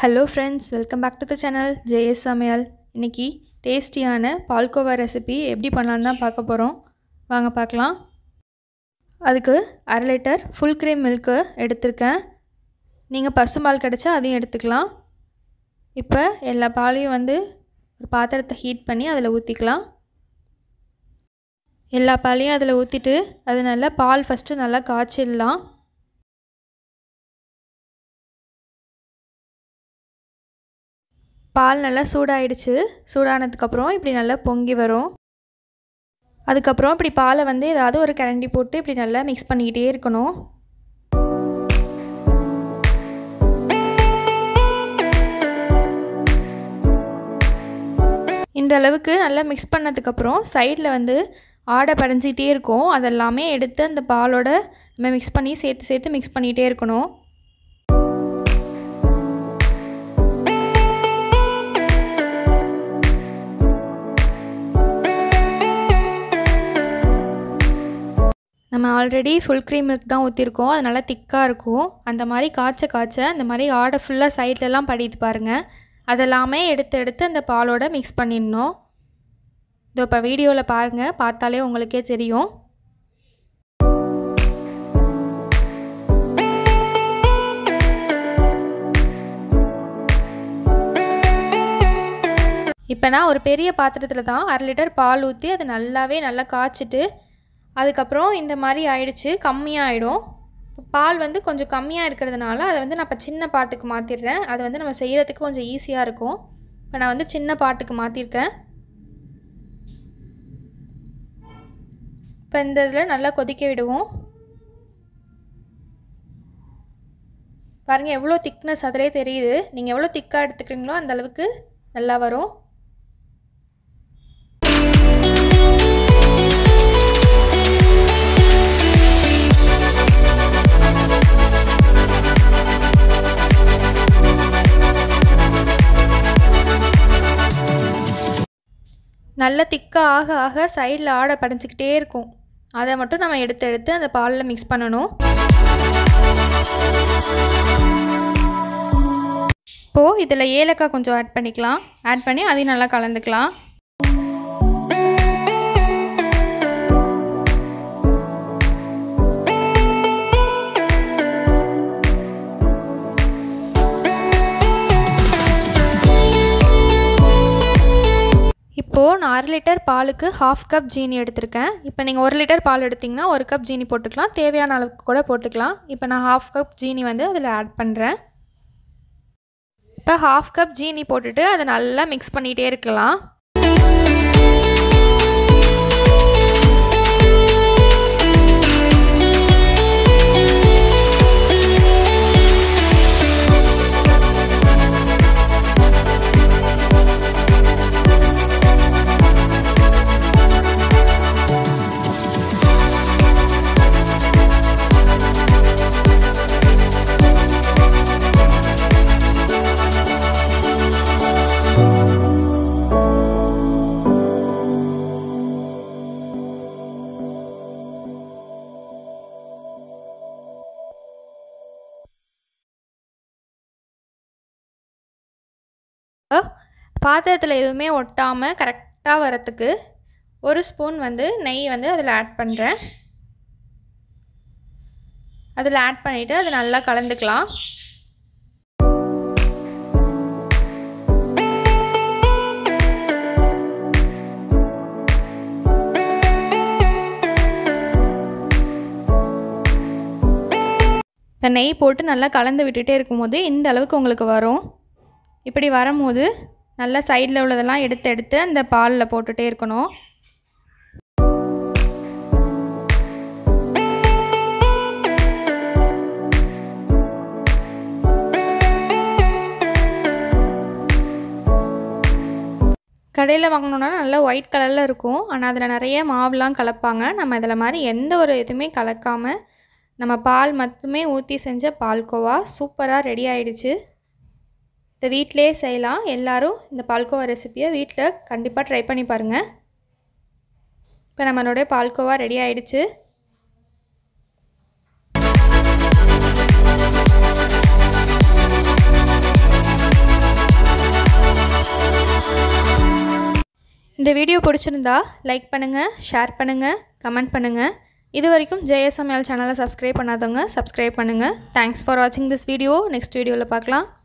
hello friends welcome back to the channel JS Samayal இன்றைக்கி டேஸ்டியான palkova recipe எப்படி பண்ணலான்னு தான் பார்க்க போகிறோம் வாங்க பார்க்கலாம் அதுக்கு அரை லிட்டர் ஃபுல் க்ரீம் மில்க்கு எடுத்திருக்கேன் நீங்கள் பசும்பால் கிடச்சா அதையும் எடுத்துக்கலாம் இப்போ எல்லா பாலையும் வந்து ஒரு பாத்திரத்தை ஹீட் பண்ணி அதில் ஊற்றிக்கலாம் எல்லா பாலையும் அதில் ஊற்றிட்டு அது நல்லா பால் ஃபஸ்ட்டு நல்லா காய்ச்சிடலாம் பால் நல்லா சூடாயிடுச்சு சூடானதுக்கப்புறம் இப்படி நல்லா பொங்கி வரும் அதுக்கப்புறம் இப்படி பாலை வந்து ஏதாவது ஒரு கரண்டி போட்டு இப்படி நல்லா மிக்ஸ் பண்ணிக்கிட்டே இருக்கணும் இந்த அளவுக்கு நல்லா மிக்ஸ் பண்ணதுக்கப்புறம் சைடில் வந்து ஆடை படைஞ்சிக்கிட்டே இருக்கும் அதெல்லாமே எடுத்து அந்த பாலோட நம்ம மிக்ஸ் பண்ணி சேர்த்து சேர்த்து மிக்ஸ் பண்ணிகிட்டே இருக்கணும் நம்ம ஆல்ரெடி ஃபுல் க்ரீம் மில்க் தான் ஊற்றிருக்கோம் அது நல்லா திக்காக இருக்கும் அந்த மாதிரி காய்ச்ச காய்ச்ச அந்த மாதிரி ஆடை ஃபுல்லாக சைட்லலாம் படியுது பாருங்கள் அதெல்லாமே எடுத்து எடுத்து அந்த பாலோட மிக்ஸ் பண்ணிடணும் இதோ இப்போ வீடியோவில் பாருங்கள் பார்த்தாலே உங்களுக்கே தெரியும் இப்போ நான் ஒரு பெரிய பாத்திரத்தில் தான் அரை லிட்டர் பால் ஊற்றி அதை நல்லாவே நல்லா காய்ச்சிட்டு அதுக்கப்புறம் இந்த மாதிரி ஆயிடுச்சு கம்மியாக ஆகிடும் பால் வந்து கொஞ்சம் கம்மியாக இருக்கிறதுனால அதை வந்து நான் இப்போ சின்ன பாட்டுக்கு மாற்றிடுறேன் அது வந்து நம்ம செய்கிறதுக்கு கொஞ்சம் ஈஸியாக இருக்கும் இப்போ நான் வந்து சின்ன பாட்டுக்கு மாற்றிருக்கேன் இப்போ இந்த இதில் நல்லா கொதிக்க விடுவோம் பாருங்கள் எவ்வளோ திக்னஸ் அதிலே தெரியுது நீங்கள் எவ்வளோ திக்காக எடுத்துக்கிறீங்களோ அந்த அளவுக்கு நல்லா வரும் நல்ல திக்காக ஆக ஆக சைடில் ஆடை படைஞ்சிக்கிட்டே இருக்கும் அதை மட்டும் நம்ம எடுத்து எடுத்து அந்த பாலில் மிக்ஸ் பண்ணணும் இப்போது இதில் ஏலக்காய் கொஞ்சம் ஆட் பண்ணிக்கலாம் ஆட் பண்ணி அதையும் நல்லா கலந்துக்கலாம் இப்போது நான் அரை லிட்டர் பாலுக்கு ஹாஃப் கப் ஜீனி எடுத்திருக்கேன் இப்போ நீங்கள் ஒரு லிட்டர் பால் எடுத்திங்கன்னா ஒரு கப் ஜீனி போட்டுக்கலாம் தேவையான அளவுக்கு கூட போட்டுக்கலாம் இப்போ நான் ஹாஃப் கப் ஜீனி வந்து அதில் ஆட் பண்ணுறேன் இப்போ ஹாஃப் கப் ஜீனி போட்டுட்டு அதை நல்லா மிக்ஸ் பண்ணிகிட்டே இருக்கலாம் பாத்திரத்தில் எதுவுமே ஒட்டாமல் கரெக்டாக வரத்துக்கு ஒரு ஸ்பூன் வந்து நெய் வந்து அதில் ஆட் பண்ணுறேன் அதில் ஆட் பண்ணிவிட்டு அது நல்லா கலந்துக்கலாம் இப்போ நெய் போட்டு நல்லா கலந்து விட்டுட்டே இருக்கும்போது இந்த அளவுக்கு உங்களுக்கு வரும் இப்படி வரும்போது நல்லா சைடில் உள்ளதெல்லாம் எடுத்து எடுத்து அந்த பாலில் போட்டுகிட்டே இருக்கணும் கடையில் வாங்கினோன்னா நல்லா ஒயிட் கலரில் இருக்கும் ஆனால் அதில் நிறைய மாவுலாம் கலப்பாங்க நம்ம இதில் மாதிரி எந்த ஒரு இதுவுமே கலக்காமல் நம்ம பால் மட்டுமே ஊற்றி செஞ்ச பால்கோவா சூப்பராக ரெடி ஆயிடுச்சு இதை வீட்டிலே செய்யலாம் எல்லோரும் இந்த பால்கோவா ரெசிப்பியை வீட்டில் கண்டிப்பாக ட்ரை பண்ணி பாருங்கள் இப்போ நம்மளுடைய பால்கோவா ரெடி ஆயிடுச்சு வீடியோ பிடிச்சிருந்தா லைக் பண்ணுங்கள் ஷேர் பண்ணுங்கள் கமெண்ட் பண்ணுங்கள் இது வரைக்கும் ஜெயசமையல் சேனலை சப்ஸ்கிரைப் பண்ணாதவங்க சப்ஸ்கிரைப் பண்ணுங்கள் தேங்க்ஸ் ஃபார் வாட்சிங் திஸ் வீடியோ நெக்ஸ்ட் வீடியோவில் பார்க்கலாம்